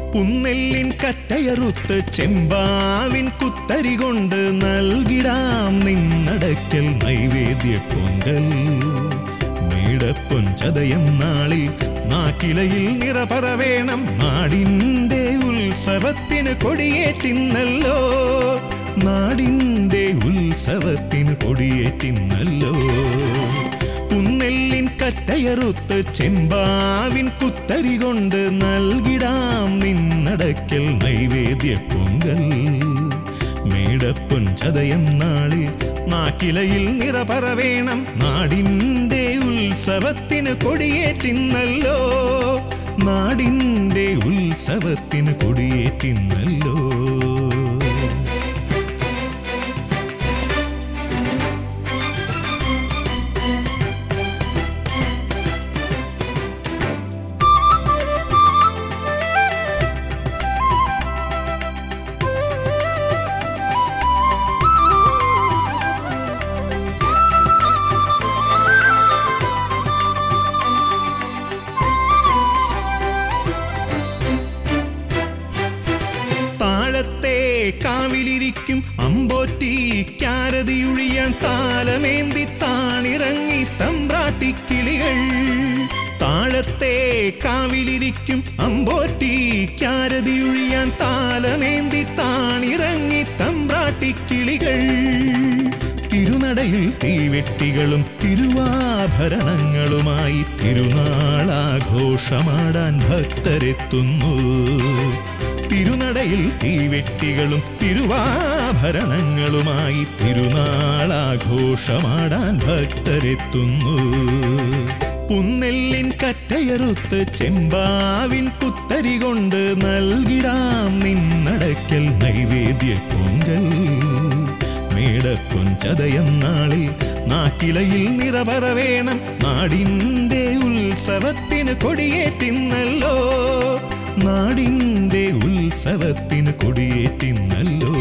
പുന്നെല്ലിൻ കറ്റയറുത്ത് ചെമ്പാവിൻ കുത്തരി കൊണ്ട് നൽകിടാം നിന്നടക്കൽ നൈവേദ്യ പൊങ്കൽ മേടപ്പൊൻ ചതയം നാളിൽ നാക്കിലയിൽ നിറപറവേണം നാടിൻ്റെ ഉത്സവത്തിന് കൊടിയേറ്റിന്നല്ലോ നാടിൻ്റെ ഉത്സവത്തിന് കൊടിയേറ്റിന്നല്ലോ പുന്നെല്ലിൻ കറ്റയറുത്ത് ചെമ്പാവിൻ കുത്തരി കൊണ്ട് നൽകിടാം നിന്നടക്കൽ നൈവേദ്യ പൊങ്കൽ മേടപ്പൊൻ ചതയം നാളിൽ നാക്കിലയിൽ നിറപറവേണം നാടിൻ്റെ ഉത്സവത്തിന് കൊടിയേറ്റിന്നല്ലോ നാടിൻ്റെ ഉത്സവത്തിന് കൊടിയേറ്റിന്നല്ലോ താഴത്തെ കാവിലിരിക്കും അമ്പോറ്റി ക്യാരതിയൊഴിയാൻ താലമേന്തി താണിറങ്ങി തമ്പ്രാട്ടിക്കിളികൾ താഴത്തെ കാവിലിരിക്കും അമ്പോറ്റി ക്യാരതിയൊഴിയാൻ താലമേന്തി താണിറങ്ങി തമ്പ്രാട്ടിക്കിളികൾ തിരുനടയിൽ തീവെട്ടികളും തിരുവാഭരണങ്ങളുമായി തിരുനാളാഘോഷമാടാൻ ഭക്തരെത്തുന്നു തിരുനടയിൽ തീവെട്ടികളും തിരുവാഭരണങ്ങളുമായി തിരുനാളാഘോഷമാടാൻ ഭക്തരെത്തുന്നു പുന്നെല്ലിൻ കറ്റയറുത്ത് ചെമ്പാവിൻ കുത്തരി കൊണ്ട് നൽകിടാം നിന്നടക്കൽ നൈവേദ്യ പൊങ്കൽ മേടപ്പൊൻ ചതയം നാളിൽ നാക്കിലയിൽ നിറപറവേണം നാടിൻ്റെ ഉത്സവത്തിന് കൊടിയേറ്റിന്നല്ലോ നാടിൻ്റെ ഉത്സവത്തിന് കൊടിയേറ്റിന്നല്ലോ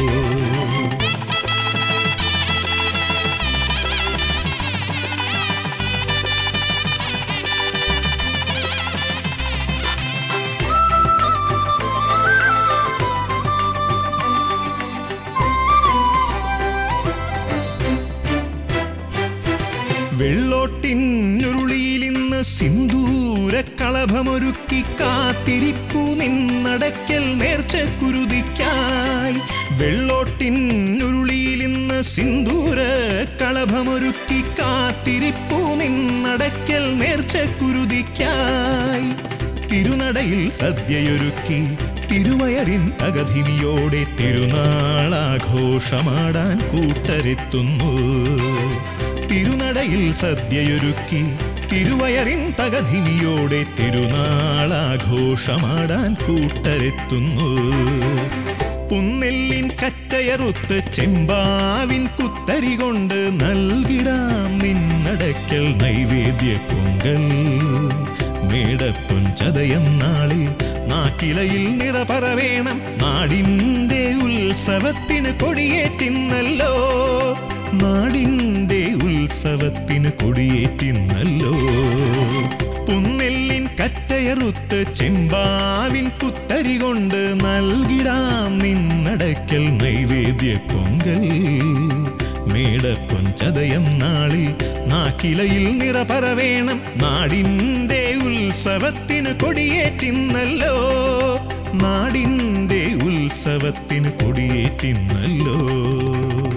വെള്ളോട്ടിനുരുളിയിൽ ഇന്ന് സിന്ദൂര കളഭമൊരുക്കി കാത്തിരിപ്പു നിന്നടക്കൽ നേർച്ച കുരുതിക്കായി വെള്ളോട്ടിനുരുളിയിൽ ഇന്ന് സിന്ദൂര കളഭമൊരുക്കി കാത്തിരിപ്പു നിന്നടക്കൽ നേർച്ച കുരുതിക്കായി തിരുനടയിൽ സദ്യയൊരുക്കി തിരുവയറിൻ തകധിനിയോടെ തിരുനാളാഘോഷമാടാൻ കൂട്ടരെത്തുന്നു തിരുനടയിൽ സദ്യയൊരുക്കി തിരുവയറിൻ തകധിനിയോടെ തിരുനാളാഘോഷമാടാൻ കൂട്ടരെത്തുന്നു പുന്നെല്ലിൻ കറ്റയറുത്ത് ചെമ്പാവിൻ കുത്തരി കൊണ്ട് നൽകിടാം നിന്നടക്കൽ നൈവേദ്യ പൊങ്കൽ മേടപ്പൊൻ ചതയം നാളിൽ നാക്കിലയിൽ നിറപറവേണം നാടിൻ്റെ ഉത്സവത്തിന് കൊടിയേറ്റിന്നല്ലോ നാടിൻ്റെ ഉത്സവത്തിന് കൊടിയേറ്റിന്നല്ലോ പുന്നെല്ലിൻ കറ്റയറുത്ത് ചെമ്പാവിൻ കുത്തരി കൊണ്ട് നൽകിടാം നിന്നടക്കൽ നൈവേദ്യ പൊങ്കൽ മേടപ്പൊൻ ചതയം നാളിൽ നാക്കിലയിൽ നിറപറവേണം നാടിൻ്റെ ഉത്സവത്തിന് കൊടിയേറ്റിന്നല്ലോ നാടിൻ്റെ ഉത്സവത്തിന് കൊടിയേറ്റിന്നല്ലോ